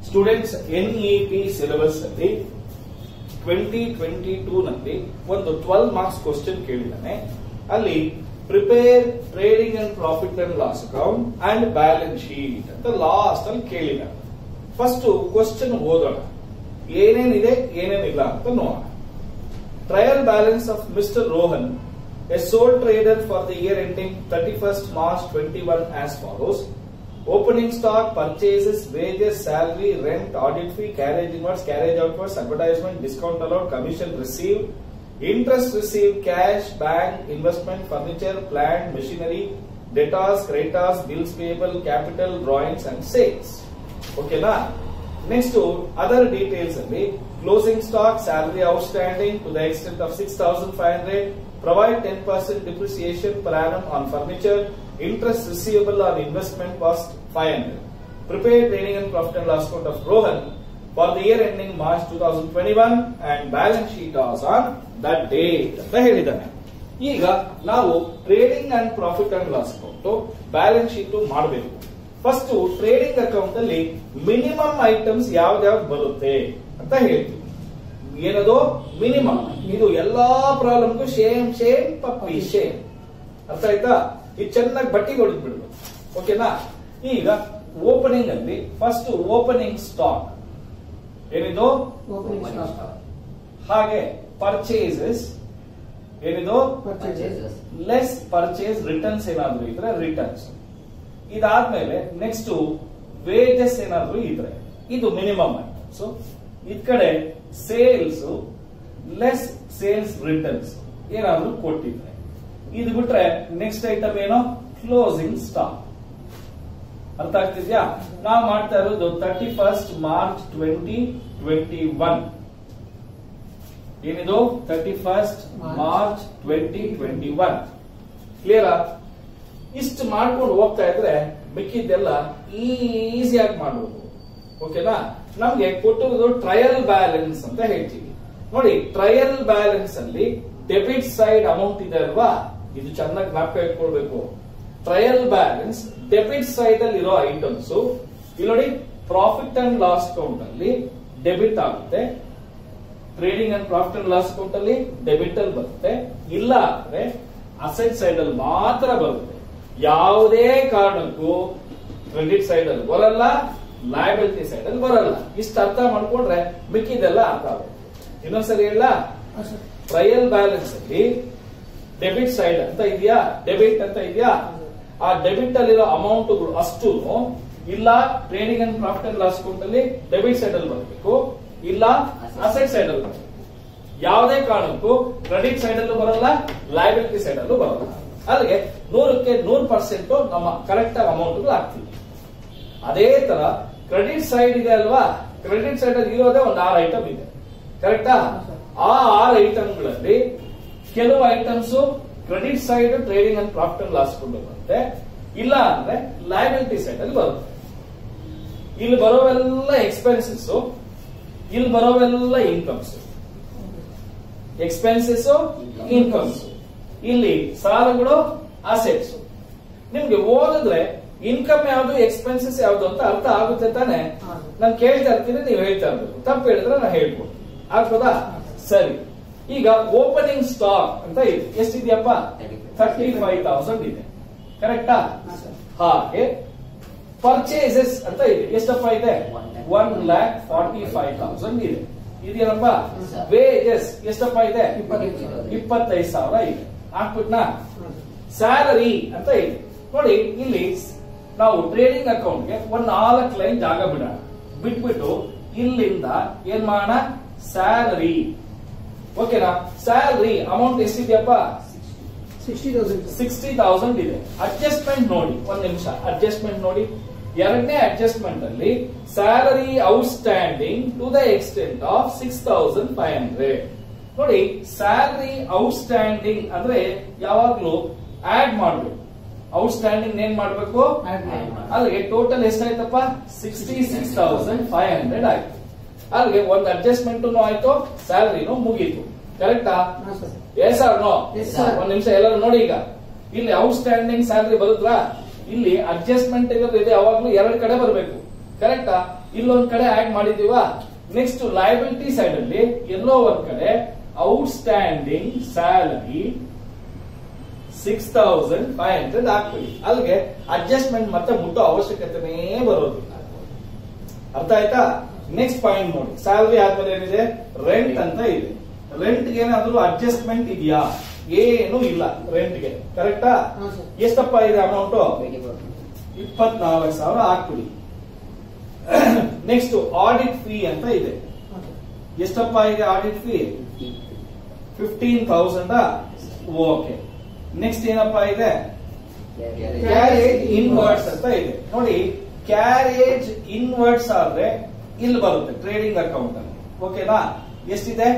Students NEP syllabus ಅಲ್ಲಿ twenty twenty two ನಲ್ಲಿ ಒಂದು ಟ್ವೆಲ್ ಮಾರ್ಕ್ಸ್ ಕ್ವಶನ್ ಕೇಳಿದ್ದಾನೆ ಅಲ್ಲಿ prepare trading and profit and loss account and balance sheet ಅಂತ last ಅಲ್ಲಿ ಕೇಳಿದ್ದಾನೆ ಫಸ್ಟ್ ಕ್ವಶನ್ ಓದೋಣ ಏನೇನಿದೆ ಏನೇನಿಲ್ಲ ಅಂತ ನೋಡೋಣ trial balance of mister Rohan a sole trader for the year ending thirty first March twenty one as follows opening stock purchases wages salary rent audit fee carriage inwards carriage outwards advertisement discount allowed commission receive interest receive cash bank investment furniture plant machinery debtors creditors bills payable capital drawings and sales ಓಕೆನಾ next other details ಅಲ್ಲಿ closing stock salary outstanding to the extent of six thousand five hundred provide ten percent depreciation per annum on furniture, interest receivable on investment cost 500. Prepare training and profit and loss account of Rohan for the year ending March 2021 and balance sheet was on that date ಅಂತ ಹೇಳಿದ್ದಾನೆ ಈಗ ನಾವು trading and profit and loss account balance sheet ಮಾಡಬೇಕು first trading account ಅಲ್ಲಿ minimum items ಯಾವ್ದಾವ್ದು ಬರುತ್ತೆ ಅಂತ ಹೇಳ್ತೀವಿ ಏನದು ಮಿನಿಮಮ್ ಇದು ಎಲ್ಲಾ ಪ್ರಾಬ್ಲಮ್ಗೂ ಶೇಮ್ ಶೇಮ್ ಪಪ್ಪಿ ಶೇಮ್ ಅರ್ಥ ಆಯ್ತಾ ಇದು ಚೆನ್ನಾಗಿ ಬಟ್ಟಿ ಹೊಡೆದ್ ಬಿಡ್ಬೇಕು ಓಕೆನಾ ಈಗ ಓಪನಿಂಗ್ ಅಲ್ಲಿ ಫಸ್ಟ್ ಓಪನಿಂಗ್ ಸ್ಟಾಕ್ ಏನಿದು Opening stock. ಹಾಗೆ ಪರ್ಚೇಸಸ್ ಏನಿದು Purchases. ಲೆಸ್ ಪರ್ಚೇಸ್ ರಿಟರ್ನ್ಸ್ ಏನಾದ್ರು ಇದ್ರೆ ರಿಟರ್ನ್ಸ್ ಇದಾದ್ಮೇಲೆ ನೆಕ್ಸ್ಟ್ ವೇಜಸ್ ಏನಾದ್ರು ಇದ್ರೆ ಇದು ಮಿನಿಮಮ್ ಸೊ ಇದ್ ಕಡೆ ಸೇಲ್ಸ್ ಲೆಸ್ ಸೇಲ್ಸ್ ರಿಟರ್ನ್ಸ್ ಏನಾದ್ರು ಕೊಟ್ಟಿದ್ರೆ ಇದು ಬಿಟ್ರೆ ನೆಕ್ಸ್ಟ್ ಐಟಮ್ ಏನೋ ಕ್ಲೋಸಿಂಗ್ ಸ್ಟಾಕ್ ಅರ್ಥ ಆಗ್ತಿದ್ಯಾ ನಾವು ಮಾಡ್ತಾ ಇರೋದು thirty first March twenty twenty one ಏನಿದು thirty first March twenty twenty one clear ಇಷ್ಟು ಮಾಡ್ಕೊಂಡು ಹೋಗ್ತಾ ಇದ್ರೆ ಮಿಕ್ಕಿದ್ದೆಲ್ಲ ಈಸಿಯಾಗಿ ಮಾಡಬಹುದು ಓಕೆನಾ ನಮ್ಗೆ ಕೊಟ್ಟಿರೋದು ಟ್ರಯಲ್ ಬ್ಯಾಲೆನ್ಸ್ ಅಂತ ಹೇಳ್ತೀವಿ ನೋಡಿ ಟ್ರಯಲ್ ಬ್ಯಾಲೆನ್ಸ್ ಅಲ್ಲಿ ಡೆಬಿಟ್ ಸೈಡ್ ಅಮೌಂಟ್ ಇದೆ ಅಲ್ವಾ ಇದು ಚೆನ್ನಾಗಿ ಜ್ಞಾಪಕ ಇಟ್ಕೊಳ್ಬೇಕು ಟ್ರಯಲ್ ಬ್ಯಾಲೆನ್ಸ್ ಡೆಬಿಟ್ ಸೈಡ್ ಅಲ್ಲಿ ಇರೋ ಐಟಮ್ಸ್ ಇಲ್ಲಿ ನೋಡಿ ಪ್ರಾಫಿಟ್ ಅಂಡ್ ಲಾಸ್ ಅಕೌಂಟ್ ಅಲ್ಲಿ ಡೆಬಿಟ್ ಆಗುತ್ತೆ trading and profit and loss account ಅಲ್ಲಿ ಡೆಬಿಟ್ ಅಲ್ಲಿ ಬರುತ್ತೆ ಇಲ್ಲ ಅಂದ್ರೆ ಅಸೆಟ್ ಸೈಡ್ ಅಲ್ಲಿ ಮಾತ್ರ ಬರುತ್ತೆ ಯಾವುದೇ ಕಾರಣಕ್ಕೂ ಕ್ರೆಡಿಟ್ ಸೈಡ್ ಅಲ್ಲಿ ಬರಲ್ಲ ಲಯಬಿಲಿಟಿ ಸೈಡ್ ಅಲ್ಲಿ ಬರಲ್ಲ ಇಷ್ಟು ಅರ್ಥ ಮಾಡ್ಕೊಂಡ್ರೆ ಮಿಕ್ಕಿದೆಲ್ಲ ಅರ್ಥ ಆಗುತ್ತೆ ಇನ್ನೊಂದ್ಸರಿ ಹೇಳ ಟ್ರಯಲ್ ಬ್ಯಾಲೆನ್ಸ್ ಅಲ್ಲಿ ಡೆಬಿಟ್ ಸೈಡ್ ಅಂತ ಇದೆಯಾ ಡೆಬಿಟ್ ಅಂತ ಇದೆಯಾ ಆ ಡೆಬಿಟ್ ಅಲ್ಲಿರೋ ಅಮೌಂಟ್ಗಳು ಅಷ್ಟು ಇಲ್ಲ trading and profit and loss account ಅಲ್ಲಿ ಡೆಬಿಟ್ ಸೈಡ್ ಅಲ್ಲಿ ಬರಬೇಕು ಇಲ್ಲ ಅಸೆಟ್ ಸೈಡ್ ಅಲ್ಲಿ ಬರಬೇಕು ಯಾವುದೇ ಕಾರಣಕ್ಕೂ ಕ್ರೆಡಿಟ್ ಸೈಡ್ ಅಲ್ಲೂ ಬರಲ್ಲ ಲಯಬಿಲಿಟಿ ಸೈಡ್ ಅಲ್ಲೂ ಬರಲ್ಲ ಅಲ್ಲಿಗೆ ನೂರಕ್ಕೆ ನೂರು ಪರ್ಸೆಂಟ್ ನಮ್ಮ ಕರೆಕ್ಟ್ ಆಗಿ ಅಮೌಂಟ್ ಹಾಕ್ತೀವಿ ಅದೇ ತರ ಕ್ರೆಡಿಟ್ ಸೈಡ್ ಇದೆ ಅಲ್ವಾ ಕ್ರೆಡಿಟ್ ಸೈಡ್ ಅಲ್ಲಿ ಇರೋದೇ ಒಂದು ಆರು ಐಟಮ್ ಇದೆ ಕರೆಕ್ಟಾ ಆ ಆರು ಐಟಮ್ಗಳಲ್ಲಿ ಕೆಲವು items credit side trading and profit and loss ಕೊಂಡು ಬರುತ್ತೆ ಇಲ್ಲ ಅಂದ್ರೆ ಲಯಬಿಲಿಟಿ ಸೈಡ್ ಅಲ್ಲಿ ಬರುತ್ತೆ ಇಲ್ಲಿ ಬರೋವೆಲ್ಲ ಎಕ್ಸ್ಪೆನ್ಸಸ್ ಇಲ್ಲಿ ಬರೋವೆಲ್ಲ ಇನ್ಕಮ್ಸ್ ಎಕ್ಸ್ಪೆನ್ಸಸ್ ಇನ್ಕಮ್ಸ್ ಇಲ್ಲಿ ಸಾಲಗಳು ಅಸೆಟ್ಸ್ ನಿಮ್ಗೆ ಓದಿದ್ರೆ ಇನ್ಕಮ್ ಯಾವ್ದು ಎಕ್ಸ್ಪೆನ್ಸಸ್ ಯಾವ್ದು ಅಂತ ಅರ್ಥ ಆಗುತ್ತೆ ತಾನೆ ಹೌದು. ನಾನು ಕೇಳ್ತಾ ಇರ್ತೀನಿ ನೀವು ಹೇಳ್ತಾ ಇರ್ಬೇಕು ತಪ್ಪು ಹೇಳಿದ್ರೆ ನಾನು ಹೇಳ್ಬೋದು ಆಗ್ಬೋದಾ ಸರಿ ಈಗ ಓಪನಿಂಗ್ ಸ್ಟಾಕ್ ಅಂತ ಇದೆ ಎಷ್ಟಿದೆಯಪ್ಪ ತರ್ಟಿ ಫೈವ್ ತೌಸಂಡ್ ಇದೆ ಕರೆಕ್ಟಾ ಹಾಗೆ ಪರ್ಚೇಸಸ್ ಅಂತ ಇದೆ ಎಷ್ಟಪ್ಪ ಇದೆ one lakh forty five thousand ಇದೆ ಇದೆಯಲ್ಲಪ್ಪ Sir. ವೇಜಸ್ ಎಷ್ಟಪ್ಪ ಇದೆ ಇಪ್ಪತ್ತೈದು ಸಾವಿರ. ಇಪ್ಪತ್ತೈದು ಸಾವಿರ ಇದೆ ಹಾಕ್ಬಿಟ್ನಾ ಸ್ಯಾಲರಿ ಅಂತ ಇದೆ ನೋಡಿ ಇಲ್ಲಿ ನಾವು ಟ್ರೇಡಿಂಗ್ ಅಕೌಂಟ್ಗೆ ಒಂದ್ ನಾಲ್ಕು ಲೈನ್ ಜಾಗ ಬಿಡೋಣ ಬಿಟ್ಬಿಟ್ಟು ಇಲ್ಲಿಂದ ಏನ್ ಮಾಡೋಣ ಸ್ಯಾಲರಿ ಓಕೆನಾ ಸ್ಯಾಲರಿ ಅಮೌಂಟ್ ಎಷ್ಟಿದೆಯಪ್ಪ ಸಿಕ್ಸ್ಟಿ ತೌಸಂಡ್ ಸಿಕ್ಸ್ಟಿ ತೌಸಂಡ್ ಇದೆ ಅಡ್ಜಸ್ಟ್ಮೆಂಟ್ ನೋಡಿ ಒಂದ್ ನಿಮಿಷ ಅಡ್ಜಸ್ಟ್ಮೆಂಟ್ ನೋಡಿ ಎರಡನೇ ಅಡ್ಜಸ್ಟ್ಮೆಂಟ್ ಅಲ್ಲಿ salary outstanding to the extent of six thousand five hundred ನೋಡಿ ಸ್ಯಾಲರಿ ಔಟ್ಸ್ಟ್ಯಾಂಡಿಂಗ್ ಅಂದ್ರೆ ಯಾವಾಗ್ಲೂ ಆಡ್ ಮಾಡ್ಬೇಕು ಔಟ್ಸ್ಟ್ಯಾಂಡಿಂಗ್ ಏನ್ ಮಾಡ್ಬೇಕು Add ಮಾಡ್ಬೇಕು. ಅಲ್ಲಿಗೆ ಟೋಟಲ್ ಎಷ್ಟಾಯ್ತಪ್ಪ sixty six thousand five hundred ಆಯ್ತು ಅಲ್ಲಿಗೆ ಒಂದು ಅಡ್ಜಸ್ಟ್ಮೆಂಟ್ ಆಯ್ತು ಸ್ಯಾಲರಿನೂ ಮುಗೀತು ಕರೆಕ್ಟಾ ಹಾ sir yes or no Yes, sir. ಒಂದ್ ನಿಮಿಷ ಎಲ್ಲರೂ ನೋಡಿ ಈಗ ಇಲ್ಲಿ ಔಟ್ಸ್ಟ್ಯಾಂಡಿಂಗ್ ಸ್ಯಾಲರಿ ಬರುತ್ತಾ ಇಲ್ಲಿ ಅಡ್ಜಸ್ಟ್ಮೆಂಟ್ ಇರೋದು ಇದೆ ಯಾವಾಗ್ಲೂ ಎರಡ್ ಕಡೆ ಬರಬೇಕು ಕರೆಕ್ಟಾ ಇಲ್ಲೊಂದ್ ಕಡೆ ಆಡ್ ಮಾಡಿದೀವ ನೆಕ್ಸ್ಟ್ ಲಯಬಿಲಿಟಿ ಸೈಡ್ ಅಲ್ಲಿ ಎಲ್ಲೋ ಒಂದ್ ಕಡೆ outstanding salary six thousand five hundred ಹಾಕ್ಬಿಡಿ ಅಲ್ಲಿಗೆ ಅಡ್ಜಸ್ಟ್ಮೆಂಟ್ ಮತ್ತೆ ಮುಟ್ಟೋ ಅವಶ್ಯಕತೆನೇ ಬರೋದಿಲ್ಲ ಅರ್ಥ ಆಯ್ತಾ ನೆಕ್ಸ್ಟ್ ಪಾಯಿಂಟ್ ನೋಡಿ ಸ್ಯಾಲರಿ ಆದ್ಮೇಲೆ ಏನಿದೆ ರೆಂಟ್ ಅಂತ ಇದೆ ರೆಂಟ್ ಏನಾದ್ರೂ ಅಡ್ಜಸ್ಟ್ಮೆಂಟ್ ಇದೆಯಾ ಏನು ಇಲ್ಲ ರೆಂಟ್ ಗೆ ಕರೆಕ್ಟಾ ಹಾ, ಸರ್. ಎಷ್ಟಪ್ಪ ಇದೆ ಅಮೌಂಟ್ ಟ್ವೆಂಟಿ ಫೋರ್ ಇಪ್ಪತ್ನಾಲ್ಕು ಸಾವಿರ ಹಾಕ್ಬಿಡಿ ನೆಕ್ಸ್ಟ್ ಆಡಿಟ್ ಫೀ ಅಂತ ಇದೆ ಎಷ್ಟಪ್ಪ ಇದೆ audit fee fifty fifteen thousand okay next ಏನಪ್ಪಾ ಇದೆ ಕ್ಯಾರೇಜ್ ಕ್ಯಾರೇಜ್ ಇನ್ವರ್ಡ್ಸ್ ಅಂತ ಇದೆ ನೋಡಿ ಕ್ಯಾರೇಜ್ ಇನ್ವರ್ಡ್ಸ್ ಆದ್ರೆ ಇಲ್ಲಿ ಬರುತ್ತೆ ಟ್ರೇಡಿಂಗ್ ಅಕೌಂಟ್ ಅಲ್ಲಿ ಓಕೆನಾ ಎಷ್ಟಿದೆ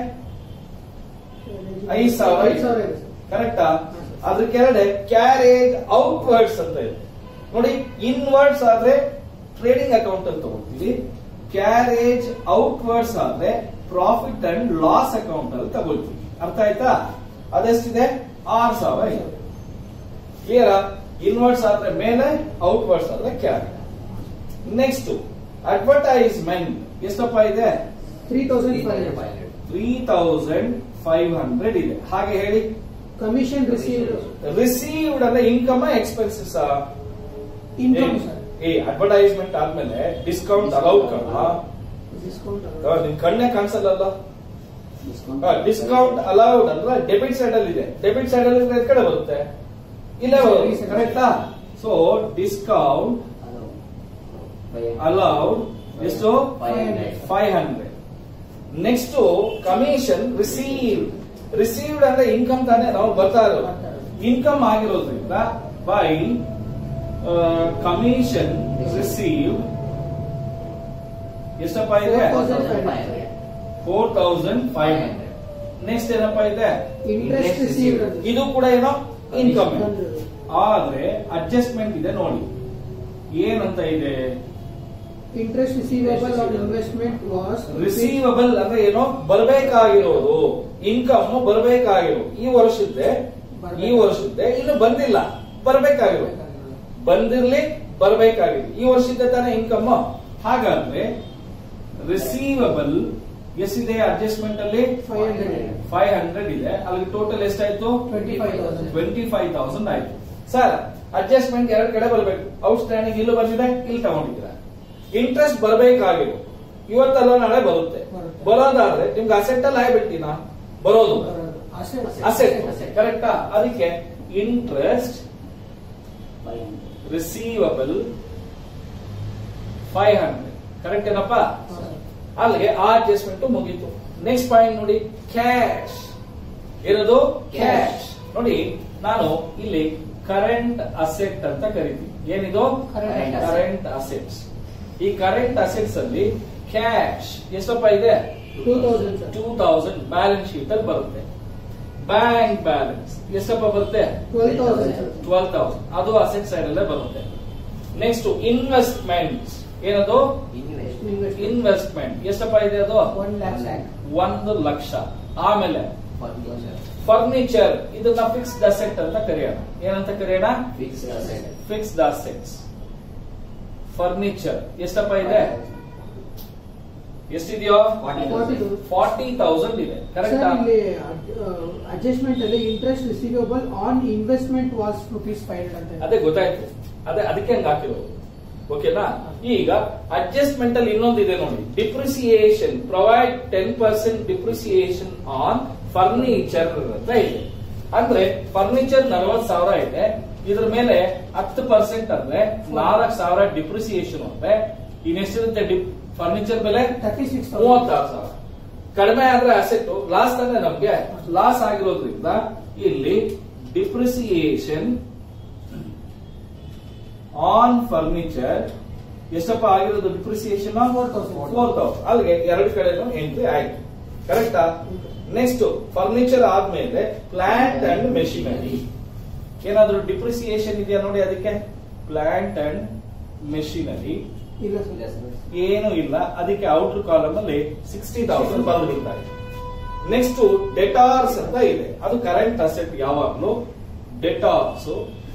ಐದ್ ಸಾವಿರ ಐದು ಸಾವಿರ ಇದೆ ಸರ್. ಕರೆಕ್ಟಾ ಅದ್ರ ಕೆಳಗಡೆ ಕ್ಯಾರೇಜ್ ಔಟ್ವರ್ಡ್ಸ್ ಅಂತ ಇದೆ ನೋಡಿ ಇನ್ವರ್ಡ್ಸ್ ಆದ್ರೆ ಟ್ರೇಡಿಂಗ್ ಅಕೌಂಟ್ ಅಂತ ತಗೊಳ್ತೀವಿ ಕ್ಯಾರೇಜ್ ಔಟ್ವರ್ಡ್ಸ್ ಆದ್ರೆ ಪ್ರಾಫಿಟ್ ಅಂಡ್ ಲಾಸ್ ಅಕೌಂಟ್ ಅಲ್ಲಿ ತಗೊಳ್ತೀವಿ ಅರ್ಥ ಆಯ್ತಾ ಅದೆಷ್ಟಿದೆ ಆರ್ ಸಾವಿರ ಇದೆ ಕ್ಲಿಯರ್ ಇನ್ವರ್ಡ್ಸ್ ಆದ್ರೆ ಮೇಲೆ ಔಟ್ವರ್ಡ್ಸ್ ಆದ್ರೆ ಕ್ಯಾರೇಜ್ ನೆಕ್ಸ್ಟ್ ಅಡ್ವರ್ಟೈಸ್ಮೆಂಟ್ ಎಷ್ಟಪ್ಪ ಇದೆ three thousand three five thousand five hundred three thousand five hundred ಇದೆ ಹಾಗೆ ಹೇಳಿ ಕಮಿಷನ್ ರಿಸೀವ್ಡ್ ರಿಸೀವ್ಡ್ ಅಂದ್ರೆ ಇನ್ಕಮ್ ಎಕ್ಸ್ಪೆನ್ಸಸ್ ಇನ್ಕಮ್ ಸರ್ ಏ ಅಡ್ವರ್ಟೈಸ್ಮೆಂಟ್ ಆದ್ಮೇಲೆ ಡಿಸ್ಕೌಂಟ್ ಅಲೌಡ್ ಕಣ ಡಿಸ್ಕೌಂಟ್ ನಿನ್ ಕಣ್ಣೆ ಕಾಣಿಸಲ್ಲ ಡಿಸ್ಕೌಂಟ್ ಡಿಸ್ಕೌಂಟ್ ಅಲೌಡ್ ಅಂದ್ರೆ ಡೆಬಿಟ್ ಸೈಡ್ ಅಲ್ಲಿ ಇದೆ ಡೆಬಿಟ್ ಸೈಡ್ ಅಲ್ಲಿ ಇದ್ರೆ ಎದ್ ಕಡೆ ಬರುತ್ತೆ ಇಲ್ಲೇ ಬರುತ್ತೆ ಕರೆಕ್ಟಾ ಸೊ ಡಿಸ್ಕೌಂಟ್ ಅಲೌಡ್ ಎಷ್ಟು five hundred five hundred next commission receive received ಅಂದ್ರೆ ಇನ್ಕಮ್ ತಾನೇ ನಾವು ಬರ್ತಾ ಇರೋದು ಇನ್ಕಮ್ ಆಗಿರೋದ್ರಿಂದ ಬೈ ಕಮಿಷನ್ ರಿಸೀವ್ ಎಷ್ಟಪ್ಪ ಇದೆ four thousand five hundred next ಏನಪ್ಪಾ ಇದೆ ಇಂಟ್ರೆಸ್ಟ್ ರಿಸೀವ್ಡ್ ಇದು ಕೂಡ ಏನೋ ಇನ್ಕಮ್ ಆದ್ರೆ ಅಡ್ಜಸ್ಟ್ಮೆಂಟ್ ಇದೆ ನೋಡಿ ಏನಂತ ಇದೆ interest receivable on investment was receivable ಅಂದ್ರೆ ಏನೋ ಬರಬೇಕಾಗಿರೋದು ಇನ್ಕಮ್ ಬರಬೇಕಾಗಿರೋದು ಈ ವರ್ಷದ್ದೇ ಈ ವರ್ಷದ್ದೇ ಇನ್ನು ಬಂದಿಲ್ಲ ಬರಬೇಕಾಗಿರೋದು ಬಂದಿರ್ಲಿ ಬರಬೇಕಾಗಿದೆ ಈ ವರ್ಷದ ತಾನೇ ಇನ್ಕಮ್ ಹಾಗಾದ್ರೆ ರಿಸೀವಬಲ್ ಎಷ್ಟಿದೆ ಅಡ್ಜಸ್ಟ್ಮೆಂಟ್ ಅಲ್ಲಿ ಫೈವ್ ಹಂಡ್ರೆಡ್ ಫೈವ್ ಹಂಡ್ರೆಡ್ ಇದೆ ಅಲ್ಲಿ ಟೋಟಲ್ ಎಷ್ಟಾಯ್ತು twenty five thousand twenty five thousand ಆಯ್ತು ಸರ್ ಅಡ್ಜಸ್ಟ್ಮೆಂಟ್ ಎರಡ್ ಕಡೆ ಬರಬೇಕು ಔಟ್ ಸ್ಟ್ಯಾಂಡಿಂಗ್ ಇಲ್ಲೂ ಬಂದಿದೆ ಇಲ್ಲಿ ತಗೊಂಡಿದ್ದೀರಾ ಇಂಟ್ರೆಸ್ಟ್ ಬರಬೇಕಾಗಿರೋ ಇವತ್ತಲ್ಲ ನಾಳೆ ಬರುತ್ತೆ ಬರುತ್ತೆ. ಬರೋದಾದ್ರೆ ನಿಮ್ಗೆ ಅಸೆಟ್ ಅಲ್ಲಿ ಆಗ್ಬಿಟ್ಟಿನ ಬರೋದು ಅಸೆಟ್ ಕರೆಕ್ಟಾ ಅದಕ್ಕೆ interest receivable five hundred correct ಏನಪ್ಪ ಅಲ್ಲಿಗೆ ಆ ಅಡ್ಜಸ್ಟ್ಮೆಂಟ್ ಮುಗೀತು ನೆಕ್ಸ್ಟ್ ಪಾಯಿಂಟ್ ನೋಡಿ ಕ್ಯಾಶ್ ಇರೋದು ಕ್ಯಾಶ್ ನೋಡಿ ನಾನು ಇಲ್ಲಿ ಕರೆಂಟ್ ಅಸೆಟ್ ಅಂತ ಕರಿತೀನಿ ಏನಿದು Current asset. ಕರೆಂಟ್ ಅಸೆಟ್ಸ್ ಈ ಕರೆಂಟ್ ಅಸೆಟ್ಸ್ ಅಲ್ಲಿ ಕ್ಯಾಶ್ ಎಷ್ಟಪ್ಪ ಇದೆ two thousand sir two thousand balance sheet ಅಲ್ಲಿ ಬರುತ್ತೆ ಬ್ಯಾಂಕ್ ಬ್ಯಾಲೆನ್ಸ್ ಎಷ್ಟಪ್ಪ ಬರುತ್ತೆ twelve thousand sir twelve thousand ಅದು ಅಸೆಟ್ ಸೈಡ್ ಅಲ್ಲೇ ಬರುತ್ತೆ ನೆಕ್ಸ್ಟ್ ಇನ್ವೆಸ್ಟ್ಮೆಂಟ್ ಏನದು ಇನ್ವೆಸ್ಟ್ಮೆಂಟ್ ಎಷ್ಟಪ್ಪ ಇದೆ ಅದು ಒನ್ ಲ್ಯಾಕ್ ಒಂದು ಲಕ್ಷ ಆಮೇಲೆ ಫರ್ನಿಚರ್ ಇದನ್ನ ಫಿಕ್ಸ್ಡ್ ಅಸೆಟ್ ಅಂತ ಕರೆಯೋಣ ಏನಂತ ಕರೆಯೋಣ ಫಿಕ್ಸ್ಡ್ ಅಸೆಟ್ಸ್ ಫರ್ನಿಚರ್ ಎಷ್ಟಪ್ಪ ಇದೆ ಎಷ್ಟಿದೆಯೋ ಫಾರ್ಟಿ ತೌಸಂಡ್ ಇದೆ ಸರ್ ಕರೆಕ್ಟಾ ಇಲ್ಲಿ ಅಡ್ಜಸ್ಟ್ಮೆಂಟ್ ಅಲ್ಲಿ interest receivable on investment was rupees five hundred ಅಂತ ಅದೇ ಗೊತ್ತಾಯ್ತು ಅದೇ ಅದಕ್ಕೆ ಹಂಗ ಹಾಕಿರೋದು ಓಕೆನಾ ಈಗ ಅಡ್ಜಸ್ಟ್ಮೆಂಟ್ ಅಲ್ಲಿ ಇನ್ನೊಂದಿದೆ ನೋಡಿ depreciation provide ten percent depreciation on furniture ಅಂತ ಇದೆ ಅಂದ್ರೆ ಫರ್ನಿಚರ್ ನಲವತ್ ಸಾವಿರ ಇದೆ ಇದ್ರ ಮೇಲೆ ಹತ್ತು ಪರ್ಸೆಂಟ್ ಅಂದ್ರೆ ನಾಲ್ಕು ಸಾವಿರ ಡಿಪ್ರಿಸಿಯೇಷನ್ ಅಂದ್ರೆ ಇನ್ನೆಷ್ಟಿರುತ್ತೆ ಫರ್ನಿಚರ್ ಬೆಲೆ ತರ್ಟಿ ಸಿಕ್ಸ್ ಮೂವತ್ತಾರು ಸಾವಿರ ಕಡಿಮೆ ಆದ್ರೆ ಅಸೆಟ್ ಲಾಸ್ ತಾನೆ ನಮ್ಗೆ ಲಾಸ್ ಆಗಿರೋದ್ರಿಂದ ಇಲ್ಲಿ ಡಿಪ್ರಿಸಿಯೇಷನ್ ಆನ್ ಫರ್ನಿಚರ್ ಎಷ್ಟಪ್ಪ ಆಗಿರೋದು depreciation Four thousand. Four thousand ಅಲ್ಲಿಗೆ ಎರಡು ಕಡೆನೂ ಎಂಟ್ರಿ ಆಯ್ತು ಕರೆಕ್ಟಾ ನೆಕ್ಸ್ಟ್ ಫರ್ನಿಚರ್ ಆದ್ಮೇಲೆ ಪ್ಲಾಂಟ್ ಅಂಡ್ ಮೆಷಿನರಿ ಏನಾದ್ರೂ ಡಿಪ್ರಿಸಿಯೇಷನ್ ಇದೆಯಾ ನೋಡಿ ಅದಕ್ಕೆ ಪ್ಲಾಂಟ್ ಅಂಡ್ ಮೆಷಿನರಿ ಇಲ್ಲ ಸರ್ ಏನು ಇಲ್ಲ ಅದಕ್ಕೆ ಔಟರ್ ಕಾಲಮ್ ಅಲ್ಲಿ ಸಿಕ್ಸ್ಟಿ ತೌಸಂಡ್ ಬಂದ್ಬಿಡ್ತಾರೆ ನೆಕ್ಸ್ಟ್ ಡೆಟಾರ್ಸ್ ಅಂತ ಇದೆ ಅದು ಕರೆಂಟ್ ಅಸೆಟ್ ಯಾವಾಗ್ಲೂ ಡೆಟಾರ್ಸ್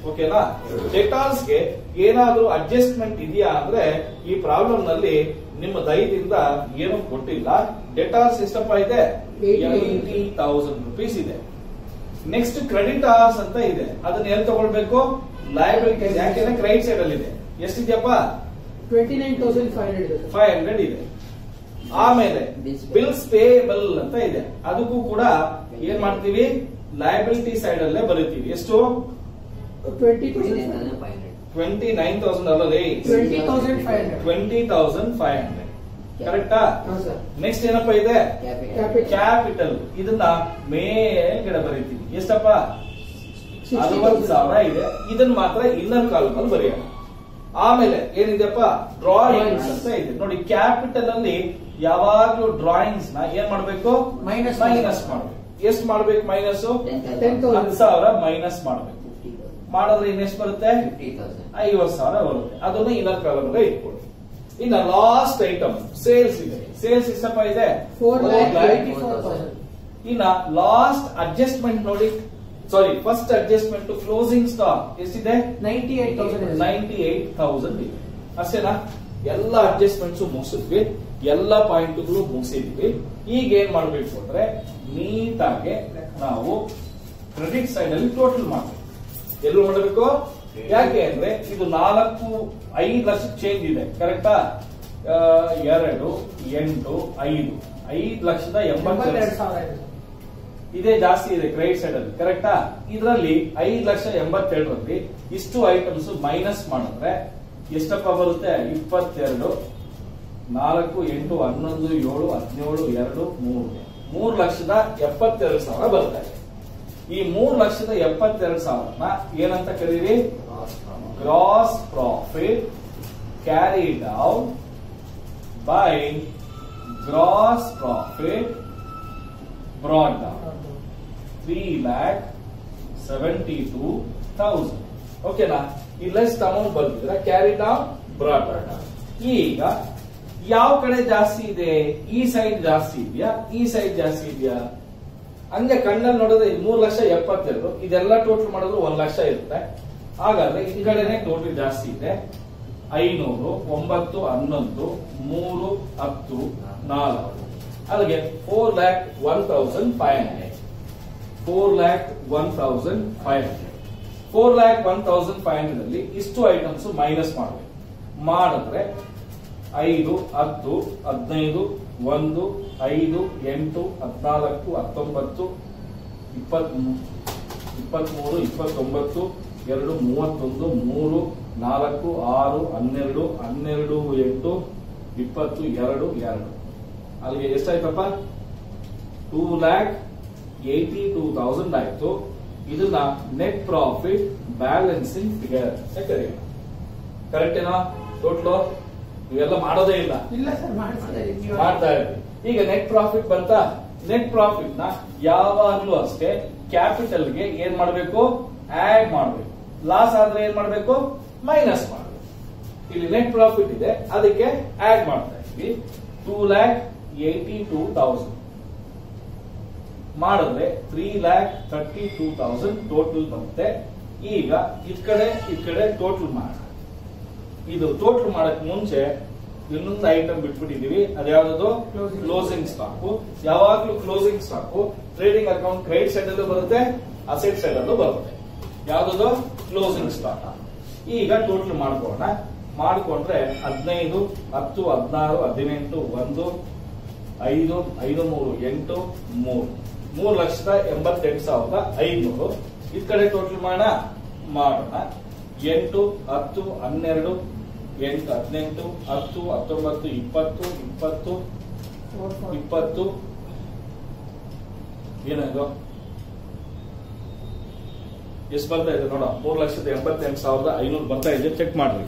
ಓಕೆನಾ ಡೆಟಾರ್ಸ್ಗೆ ಏನಾದ್ರೂ ಅಡ್ಜಸ್ಟ್ಮೆಂಟ್ ಇದೆಯಾ ಅಂದ್ರೆ ಈ ಪ್ರಾಬ್ಲಮ್ ನಲ್ಲಿ ನಿಮ್ಮ ದಯದಿಂದ ಏನು ಕೊಟ್ಟಿಲ್ಲ ಡೆಟಾರ್ಸ್ ಎಷ್ಟಪ್ಪ ಇದೆ ಏಯ್ಟಿ ತೌಸಂಡ್ ರುಪೀಸ್ ಇದೆ ನೆಕ್ಸ್ಟ್ ಕ್ರೆಡಿಟ್ ಅವರ್ಸ್ ಅಂತ ಇದೆ ಅದನ್ನ ಎಲ್ಲಿ ತಗೊಳ್ಬೇಕು ಲಯಬಿಲಿಟೀಸ್ ಯಾಕೆಂದ್ರೆ ಕ್ರೆಡಿಟ್ ಸೈಡ್ ಅಲ್ಲಿ ಇದೆ ಎಷ್ಟಿದೆಯಪ್ಪ twenty nine thousand five hundred ಇದೆ ಫೈವ್ ಹಂಡ್ರೆಡ್ ಇದೆ ಆಮೇಲೆ ಬಿಲ್ಸ್ ಪೇಯಬಲ್ ಅಂತ ಇದೆ ಅದಕ್ಕೂ ಕೂಡ ಏನ್ ಮಾಡ್ತೀವಿ ಲಯಬಿಲಿಟಿ ಸೈಡ್ ಅಲ್ಲೇ ಬರೀತೀವಿ ಎಷ್ಟು ಟ್ವೆಂಟಿ ಟ್ವೆಂಟಿ ನೈನ್ ತೌಸಂಡ್ ಅಲ್ಲದೆ twenty thousand five hundred twenty thousand five hundred ಕರೆಕ್ಟಾ ಹಾ ಸರ್ ನೆಕ್ಸ್ಟ್ ಏನಪ್ಪ ಇದೆ ಕ್ಯಾಪಿಟಲ್ ಕ್ಯಾಪಿಟಲ್ ಇದನ್ನ ಮೇಲ್ಗಡೆ ಬರೀತೀವಿ ಎಷ್ಟಪ್ಪ ಅರವತ್ತು ಸಾವಿರ ಇದೆ ಇದನ್ನ ಮಾತ್ರ ಇನ್ನರ್ ಕಾಲಮ್ ಅಲ್ಲಿ ಬರೆಯೋಣ ಆಮೇಲೆ ಏನಿದೆಪ್ಪ ಡ್ರಾಯಿಂಗ್ಸ್ ಅಂತ ಇದೆ ನೋಡಿ ಕ್ಯಾಪಿಟಲ್ ಅಲ್ಲಿ ಯಾವಾಗ್ಲೂ ಡ್ರಾಯಿಂಗ್ಸ್ ನ ಏನ್ ಮಾಡ್ಬೇಕು Minus ಮೈನಸ್ ಮಾಡ್ಬೇಕು ಎಷ್ಟು ಮಾಡ್ಬೇಕು ಮೈನಸ್ ಟೆನ್ ಹತ್ತು ತೌಸಂಡ್ ಸಾವಿರ ಮೈನಸ್ ಮಾಡ್ಬೇಕು ಮಾಡಿದ್ರೆ ಇನ್ನೆಷ್ಟು ಬರುತ್ತೆ ಐವತ್ತು ಸಾವಿರ ಬರುತ್ತೆ ಅದನ್ನು ಇನ್ನರ್ ಕಾಲಮ್ ಇಟ್ಕೊಳ್ಳಿ ಇನ್ನ ಲಾಸ್ಟ್ ಐಟಮ್ ಸೇಲ್ಸ್ ಇದೆ ಸೇಲ್ಸ್ ಎಷ್ಟಪ್ಪ ಇದೆ four Four lakh lakh. Eighty four thousand ಇನ್ನ ಲಾಸ್ಟ್ ಅಡ್ಜಸ್ಟ್ಮೆಂಟ್ ನೋಡಿ sorry first adjustment to closing stock ಎಷ್ಟಿದೆ ನೈಂಟಿ ಏಟ್ ತೌಸಂಡ್ ಇದೆ ನೈಂಟಿ ಏಟ್ ಥೌಸಂಡ್ ಇದೆ ಅಷ್ಟೇನಾ ಎಲ್ಲ ಅಡ್ಜಸ್ಟ್ಮೆಂಟ್ಸ್ ಮುಗಿಸಿದ್ವಿ ಎಲ್ಲ ಪಾಯಿಂಟ್ಗಳು ಮುಗಿಸಿದ್ವಿ ಈಗ ಏನ್ ಮಾಡ್ಬೇಕು ಅಂದ್ರೆ ನೀಟಾಗಿ ನಾವು ಕ್ರೆಡಿಟ್ ಸೈಡ್ ಅಲ್ಲಿ ಟೋಟಲ್ ಮಾಡ್ಬೇಕು ಎಲ್ಲೂ ಮಾಡಬೇಕು ಯಾಕೆ ಅಂದ್ರೆ ಇದು ನಾಲ್ಕು ಐದು ಲಕ್ಷ ಚೇಂಜ್ ಇದೆ ಕರೆಕ್ಟಾ ಎರಡು ಎಂಟು ಐದು ಐದು ಲಕ್ಷದ ಎಂಬತ್ತೆರಡು ಎಂಬತ್ತೆರಡು ಸಾವಿರ ಇದೆ ಇದೇ ಜಾಸ್ತಿ ಇದೆ ಕ್ರೆಡಿಟ್ ಸೈಡ್ ಅಲ್ಲಿ ಕರೆಕ್ಟಾ ಇದರಲ್ಲಿ ಐದು ಲಕ್ಷ ಎಂಬತ್ತೆರಡರಲ್ಲಿ ಇಷ್ಟು ಐಟಮ್ಸ್ ಮೈನಸ್ ಮಾಡಿದ್ರೆ ಎಷ್ಟಪ್ಪ ಬರುತ್ತೆ ಇಪ್ಪತ್ತೆರಡು ನಾಲ್ಕು ಎಂಟು ಹನ್ನೊಂದು ಏಳು ಹದಿನೇಳು ಎರಡು ಮೂರು ಮೂರು ಲಕ್ಷದ ಎಪ್ಪತ್ತೆರಡು ಸಾವಿರ ಬರ್ತಾ ಇದೆ ಈ ಮೂರು ಲಕ್ಷದ ಎಪ್ಪತ್ತೆರಡು ಸಾವಿರನ ಏನಂತ ಕರೀರಿ gross profit carry down by gross profit brought down three lakh seventy two thousand ಓಕೆನಾ ಇಲ್ಲೆಸ್ಟ್ ಅಮೌಂಟ್ ಬಂದಿದ್ರೆ ಕ್ಯಾರಿ ಡೌನ್ ಬ್ರಾಡ್ ಈಗ ಯಾವ ಕಡೆ ಜಾಸ್ತಿ ಇದೆ ಈ ಸೈಡ್ ಜಾಸ್ತಿ ಇದೆಯಾ ಈ ಸೈಡ್ ಜಾಸ್ತಿ ಇದೆಯಾ ಹಂಗೆ ಕಣ್ಣಲ್ಲಿ ನೋಡಿದ್ರೆ ಇದು ಮೂರು ಲಕ್ಷ ಎಪ್ಪತ್ತೆರಡು ಇದೆಲ್ಲ ಟೋಟಲ್ ಮಾಡಿದ್ರು ಒಂದ್ ಲಕ್ಷ ಇರುತ್ತೆ ಹಾಗಾದ್ರೆ ಈ ಕಡೆನೆ ಟೋಟಲ್ ಜಾಸ್ತಿ ಇದೆ ಐನೂರು ಒಂಬತ್ತು ಹನ್ನೊಂದು ಮೂರು ಹತ್ತು ನಾಲ್ಕು ಅಲ್ಲಿಗೆ four lakh one thousand five hundred four lakh one thousand five hundred four lakh one thousand five hundred ಅಲ್ಲಿ ಇಷ್ಟು ಐಟಮ್ಸ್ ಮೈನಸ್ ಮಾಡಬೇಕು ಮಾಡಿದ್ರೆ ಐದು ಹತ್ತು ಹದಿನೈದು ಒಂದು ಐದು ಎಂಟು ಹದಿನಾಲ್ಕು ಹತ್ತೊಂಬತ್ತು ಇಪ್ಪತ್ತ್ ಇಪ್ಪತ್ಮೂರು ಇಪ್ಪತ್ತೊಂಬತ್ತು ಎರಡು ಮೂವತ್ತೊಂದು ಮೂರು ನಾಲ್ಕು ಆರು ಹನ್ನೆರಡು ಹನ್ನೆರಡು ಎಂಟು ಇಪ್ಪತ್ತು ಎರಡು ಎರಡು ಅಲ್ಲಿಗೆ ಎಷ್ಟಾಯ್ತಪ್ಪ two lakh eighty two thousand ಆಯ್ತು ಇದನ್ನ ನೆಟ್ ಪ್ರಾಫಿಟ್ ಬ್ಯಾಲೆನ್ಸಿಂಗ್ ಫಿಗರ್ ಅಂತ ಕರೆಯೋಣ ಕರೆಕ್ಟ್ ಏನಾ ಟೋಟ್ಲು ಇವೆಲ್ಲ ಮಾಡೋದೇ ಇಲ್ಲ ಇಲ್ಲ ಸರ್ ಮಾಡ್ತಾರೆ ನೀವು ಮಾಡ್ತಾ ಇದ್ವಿ ಈಗ ನೆಟ್ ಪ್ರಾಫಿಟ್ ಬಂತ ನೆಟ್ ಪ್ರಾಫಿಟ್ ನ ಯಾವಾಗ್ಲೂ ಅಷ್ಟೇ ಕ್ಯಾಪಿಟಲ್ ಗೆ ಏನ್ ಮಾಡಬೇಕು ಆಡ್ ಮಾಡಬೇಕು ಲಾಸ್ ಆದ್ರೆ ಏನ್ ಮಾಡಬೇಕು ಮೈನಸ್ ಮಾಡಬೇಕು ಇಲ್ಲಿ ನೆಟ್ ಪ್ರಾಫಿಟ್ ಇದೆ ಅದಕ್ಕೆ ಆಡ್ ಮಾಡ್ತಾ ಇದ್ವಿ two lakh eighty two thousand ಮಾಡಿದ್ರೆ three lakh thirty two thousand total ಬರುತ್ತೆ ಈಗ ಇದ್ ಕಡೆ ಇದ್ ಕಡೆ ಟೋಟಲ್ ಮಾಡೋಣ ಇದು ಟೋಟಲ್ ಮಾಡಕ್ ಮುಂಚೆ ಇನ್ನೊಂದು ಐಟಮ್ ಬಿಟ್ಬಿಟ್ಟಿದೀವಿ ಅದ್ಯಾವ್ದು Closing. ಕ್ಲೋಸಿಂಗ್ ಸ್ಟಾಕ್ ಯಾವಾಗ್ಲೂ closing stock trading account credit side ಅಲ್ಲೂ ಬರುತ್ತೆ ಅಸೆಟ್ ಸೈಡ್ ಅಲ್ಲೂ ಬರುತ್ತೆ ಯಾವ್ದು ಕ್ಲೋಸಿಂಗ್ ಸ್ಟಾಕ್ ಈಗ ಟೋಟಲ್ ಮಾಡ್ಕೋಣ ಮಾಡ್ಕೊಂಡ್ರೆ ಹದಿನೈದು ಹತ್ತು ಹದಿನಾರು ಹದಿನೆಂಟು ಒಂದು ಐದು ಐದು ಮೂರು ಎಂಟು ಮೂರು ಮೂರು ಲಕ್ಷದ ಎಂಬತ್ತೆಂಟು ಸಾವಿರದ ಐನೂರು ಈ ಕಡೆ ಟೋಟಲ್ ಮಾಡೋಣ ಮಾಡೋಣ ಎಂಟು ಹತ್ತು ಹನ್ನೆರಡು ಎಂಟು ಹದಿನೆಂಟು ಹತ್ತು ಹತ್ತೊಂಬತ್ತು ಇಪ್ಪತ್ತು ಇಪ್ಪತ್ತು Four, four. ಇಪ್ಪತ್ತು ಏನಾಯ್ತು ಎಷ್ಟು ಬರ್ತಾ ಇದೆ ನೋಡ ಮೂರು ಲಕ್ಷದ ಎಂಬತ್ತೆಂಟು ಸಾವಿರದ ಐನೂರು ಬರ್ತಾ ಇದೆ ಚೆಕ್ ಮಾಡ್ರಿ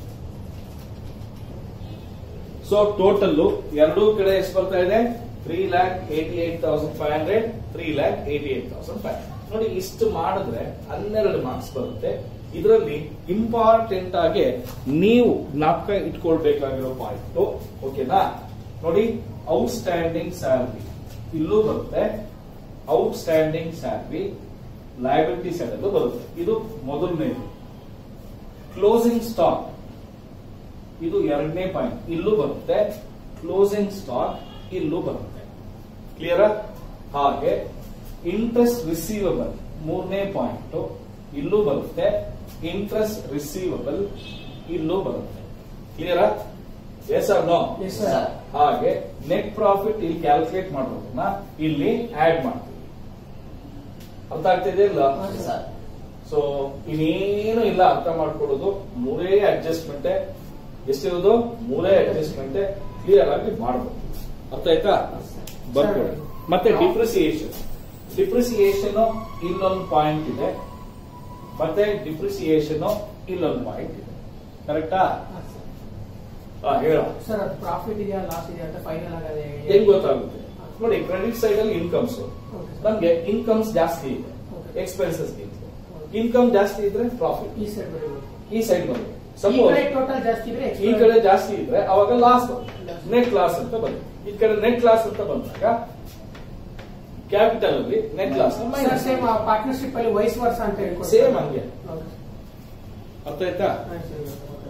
ಸೊ ಟೋಟಲ್ ಎರಡೂ ಕಡೆ ಎಷ್ಟು ಬರ್ತಾ ಇದೆ three lakh eighty eight thousand five hundred three lakh eighty eight thousand five ನೋಡಿ ಇಷ್ಟು ಮಾಡಿದ್ರೆ ಹನ್ನೆರಡು ಮಾರ್ಕ್ಸ್ ಬರುತ್ತೆ ಇದರಲ್ಲಿ ಇಂಪಾರ್ಟೆಂಟ್ ಆಗಿ ನೀವು ಜ್ಞಾಪಕ ಇಟ್ಕೊಳ್ಬೇಕಾಗಿರೋ ಪಾಯಿಂಟ್ ಓಕೆನಾ ನೋಡಿ ಔಟ್ಸ್ಟ್ಯಾಂಡಿಂಗ್ ಸ್ಯಾಲರಿ ಇಲ್ಲೂ ಬರುತ್ತೆ ಔಟ್ಸ್ಟ್ಯಾಂಡಿಂಗ್ ಸ್ಯಾಲರಿ ಲಯಬಿಲಿಟಿ ಸೈಡ್ ಅಲ್ಲೂ ಬರುತ್ತೆ ಇದು ಮೊದಲನೇದು ಕ್ಲೋಸಿಂಗ್ ಸ್ಟಾಕ್ ಇದು ಎರಡನೇ ಪಾಯಿಂಟ್ ಇಲ್ಲೂ ಬರುತ್ತೆ ಕ್ಲೋಸಿಂಗ್ ಸ್ಟಾಕ್ ಇಲ್ಲೂ ಬರುತ್ತೆ ಕ್ಲಿಯರ್ ಹಾಗೆ ಇಂಟ್ರೆಸ್ಟ್ ರಿಸೀವಬಲ್ ಮೂರನೇ ಪಾಯಿಂಟ್ ಇಲ್ಲೂ ಬರುತ್ತೆ ಇಂಟ್ರೆಸ್ಟ್ ರಿಸೀವಬಲ್ ಇಲ್ಲೂ ಬರುತ್ತೆ clear yes or no yes sir ಹಾಗೆ ನೆಟ್ ಪ್ರಾಫಿಟ್ ಇಲ್ಲಿ ಕ್ಯಾಲ್ಕುಲೇಟ್ ಮಾಡೋದನ್ನ ಇಲ್ಲಿ ಆಡ್ ಮಾಡ್ತೀವಿ ಅರ್ಥ ಆಗ್ತಿದೆ ಇಲ್ಲ ಸರ್ ಸೊ ಇನ್ನೇನು ಇಲ್ಲ ಅರ್ಥ ಮಾಡ್ಕೊಳ್ಳೋದು ಮೂರೇ ಅಡ್ಜಸ್ಟ್ಮೆಂಟ್ ಎಷ್ಟಿರೋದು ಮೂರೇ ಅಡ್ಜಸ್ಟ್ಮೆಂಟ್ ಕ್ಲಿಯರ್ ಆಗಿ ಮಾಡಬಹುದು ಅರ್ಥ ಆಯ್ತಾ ಬರ್ಕೊಳ್ಳಿ ಮತ್ತೆ ಡಿಪ್ರಿಸಿಯೇಷನ್ ಡಿಪ್ರಿಸಿಯೇಷನ್ ಇಲ್ಲೊಂದು ಪಾಯಿಂಟ್ ಇದೆ ಮತ್ತೆ ಡಿಪ್ರಿಸಿಯೇಷನ್ ಇಲ್ಲೊಂದು ಪಾಯಿಂಟ್ ಇದೆ ಕರೆಕ್ಟಾ ಹೇಳ ಸರ್ ಅದು ಪ್ರಾಫಿಟ್ ಇದೆಯಾ ಲಾಸ್ ಇದೆಯಾ ಅಂತ ಫೈನಲ್ ಆಗದೆ ಹೆಂಗ್ ಗೊತ್ತಾಗುತ್ತೆ ನೋಡಿ ಕ್ರೆಡಿಟ್ ಸೈಡ್ ಅಲ್ಲಿ ಇನ್ಕಮ್ಸ್ ನಮ್ಗೆ ಇನ್ಕಮ್ಸ್ ಜಾಸ್ತಿ ಇದೆ Okay. ಎಕ್ಸ್ಪೆನ್ಸಸ್ ಇನ್ಕಮ್ ಜಾಸ್ತಿ ಇದ್ರೆ ಪ್ರಾಫಿಟ್ ಈ ಸೈಡ್ ಬರೀಬೋದು ಈ ಸೈಡ್ ಬರುತ್ತೆ ಈ ಸಪೋಸ್ ಕಡೆ ಟೋಟಲ್ ಜಾಸ್ತಿ ಇದ್ರೆ ಈ ಕಡೆ ಜಾಸ್ತಿ ಇದ್ರೆ ಅವಾಗ ಲಾಸ್ ನೆಟ್ ಲಾಸ್ ಅಂತ ಬರುತ್ತೆ ಈ ಕಡೆ ನೆಟ್ ಲಾಸ್ ಅಂತ ಬಂದಾಗ ಕ್ಯಾಪಿಟಲ್ ಅಲ್ಲಿ net loss sir same partnership ಅಲ್ಲಿ ವೈಸ್ ವರ್ಸ ಅಂತ ಹೇಳ್ಕೊಡ್ತಾರೆ Same ಹಂಗೆ. Okay. ಅರ್ಥ ಆಯ್ತಾ ಆಯ್ತು ಸರ್.